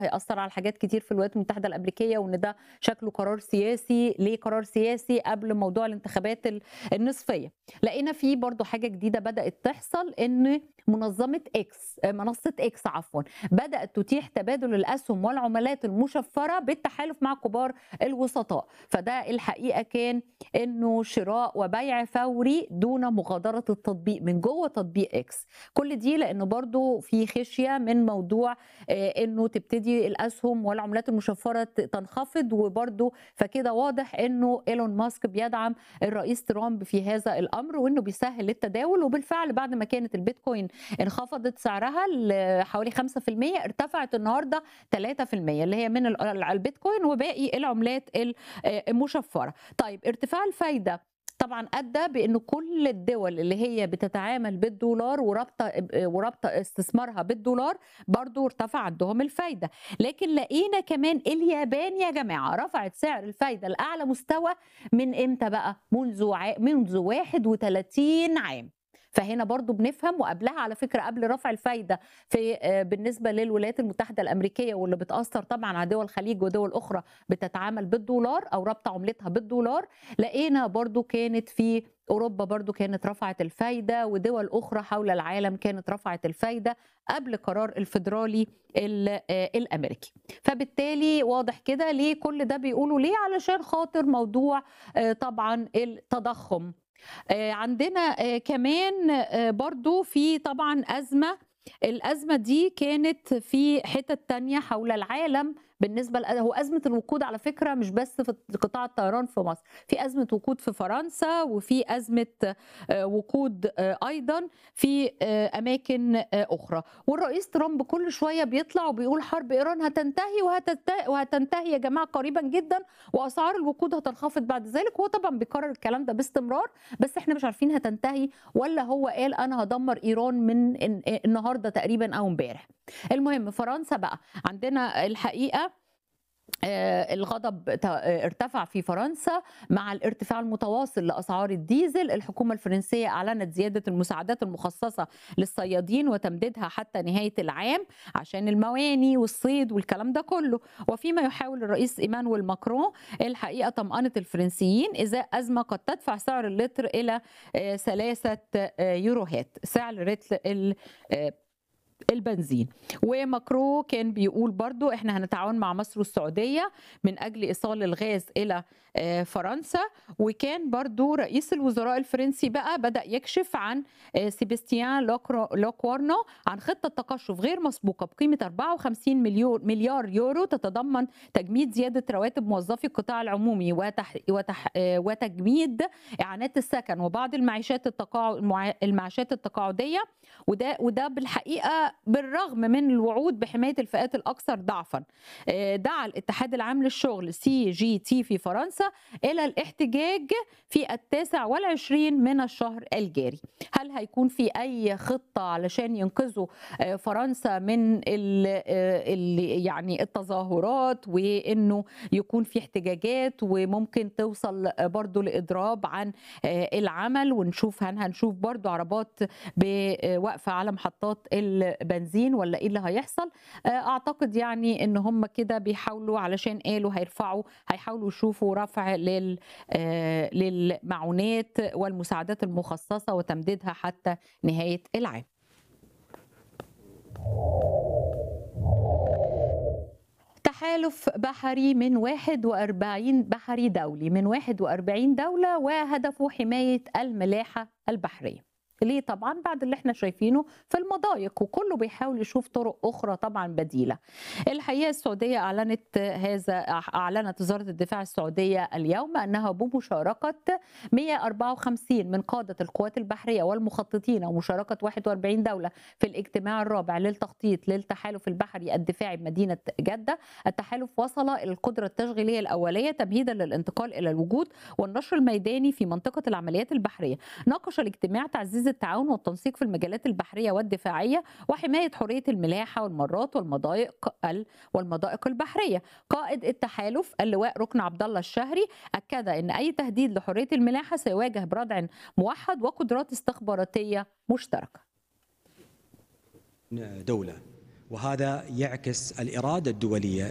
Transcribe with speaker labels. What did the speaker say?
Speaker 1: هيأثر على حاجات كتير في الولايات المتحدة الأمريكية وإن ده شكله قرار سياسي ليه قرار سياسي قبل موضوع الانتخابات ال- النصفية لقينا في برضو حاجة جديدة بدأت تحصل إن منظمة إكس آه، منصة إكس عفوا بدأت تتيح تبادل الأسهم والعملات المشفرة بالتحالف مع كبار الوسطاء فده الحقيقة كان إنه شراء وبيع فوري دون مغادرة التطبيق من جوه تطبيق إكس كل دي لأنه برضو في خشية من موضوع آه، انه تبتدي الاسهم والعملات المشفره ت- تنخفض وبرده فكده واضح انه ايلون ماسك بيدعم الرئيس ترامب في هذا الامر وانه بيسهل التداول وبالفعل بعد ما كانت البيتكوين انخفضت سعرها لحوالي 5% ارتفعت النهارده 3% اللي هي من ال- ال- البيتكوين وباقي العملات ال- آه، المشفره طيب ارتفاع الفايده طبعا ادى بان كل الدول اللي هي بتتعامل بالدولار ورابطه ورابطه استثمارها بالدولار برضو ارتفع عندهم الفايده لكن لقينا كمان اليابان يا جماعه رفعت سعر الفايده لاعلى مستوى من امتى بقى منذ ع... منذ 31 عام فهنا برضو بنفهم وقبلها على فكرة قبل رفع الفايدة في آه، بالنسبة للولايات المتحدة الأمريكية واللي بتأثر طبعا على دول الخليج ودول أخرى بتتعامل بالدولار أو رابطة عملتها بالدولار لقينا برضو كانت في أوروبا برضو كانت رفعت الفايدة ودول أخرى حول العالم كانت رفعت الفايدة قبل قرار الفيدرالي ال- آه، الأمريكي فبالتالي واضح كده ليه كل ده بيقولوا ليه علشان خاطر موضوع آه، طبعا التضخم آه، عندنا آه، كمان آه، برضو في طبعا أزمة الأزمة دي كانت في حتت تانية حول العالم بالنسبة ل- هو أزمة الوقود على فكرة مش بس في قطاع الطيران في مصر في أزمة وقود في فرنسا وفي أزمة آه، وقود آه، أيضا في آه، أماكن آه، أخرى والرئيس ترامب كل شوية بيطلع وبيقول حرب إيران هتنتهي وهتنتهي, وهتنتهي يا جماعة قريبا جدا وأسعار الوقود هتنخفض بعد ذلك هو طبعا بيكرر الكلام ده باستمرار بس احنا مش عارفين هتنتهي ولا هو قال أنا هدمر إيران من إن- النهاردة تقريبا أو امبارح المهم فرنسا بقى عندنا الحقيقة آه، الغضب ت- آه، ارتفع في فرنسا مع الارتفاع المتواصل لاسعار الديزل الحكومه الفرنسيه اعلنت زياده المساعدات المخصصه للصيادين وتمديدها حتى نهايه العام عشان المواني والصيد والكلام ده كله وفيما يحاول الرئيس ايمانويل ماكرون الحقيقه طمانه الفرنسيين ازاء ازمه قد تدفع سعر اللتر الى آه، ثلاثه آه، يوروهات سعر رتل ال- آه، البنزين وماكرو كان بيقول برضو احنا هنتعاون مع مصر والسعودية من أجل إيصال الغاز إلى آه، فرنسا وكان برضو رئيس الوزراء الفرنسي بقى بدأ يكشف عن آه، سيباستيان لوكرو- لوكوارنو عن خطة تقشف غير مسبوقة بقيمة 54 مليون مليار يورو تتضمن تجميد زيادة رواتب موظفي القطاع العمومي وتح وتح آه، وتجميد إعانات السكن وبعض المعيشات التقاع المع- المعاشات التقاعدية وده وده بالحقيقه بالرغم من الوعود بحمايه الفئات الاكثر ضعفا آه، دعا الاتحاد العام للشغل سي جي تي في فرنسا الى الاحتجاج في التاسع والعشرين من الشهر الجاري هل هيكون في اي خطه علشان ينقذوا آه، فرنسا من ال ال يعني التظاهرات وانه يكون في احتجاجات وممكن توصل آه، برضو لاضراب عن آه، العمل ونشوف هن هنشوف برضو عربات بواقفه على محطات البنزين ولا ايه اللي هيحصل آه، اعتقد يعني ان هم كده بيحاولوا علشان قالوا هيرفعوا هيحاولوا يشوفوا رفع لل آه، للمعونات والمساعدات المخصصه وتمديدها حتى نهايه العام تحالف بحري من 41 بحري دولي من 41 دولة وهدفه حماية الملاحة البحرية ليه طبعا بعد اللي احنا شايفينه في المضايق وكله بيحاول يشوف طرق اخرى طبعا بديله الحقيقه السعوديه اعلنت هذا اعلنت وزاره الدفاع السعوديه اليوم انها بمشاركه 154 من قاده القوات البحريه والمخططين ومشاركه 41 دوله في الاجتماع الرابع للتخطيط للتحالف البحري الدفاعي بمدينه جده التحالف وصل الى القدره التشغيليه الاوليه تمهيدا للانتقال الى الوجود والنشر الميداني في منطقه العمليات البحريه ناقش الاجتماع تعزيز التعاون والتنسيق في المجالات البحريه والدفاعيه وحمايه حريه الملاحه والمرات والمضايق ال- والمضائق البحريه قائد التحالف اللواء ركن عبد الله الشهري اكد ان اي تهديد لحريه الملاحه سيواجه بردع موحد وقدرات استخباراتيه مشتركه
Speaker 2: دولة وهذا يعكس الاراده الدوليه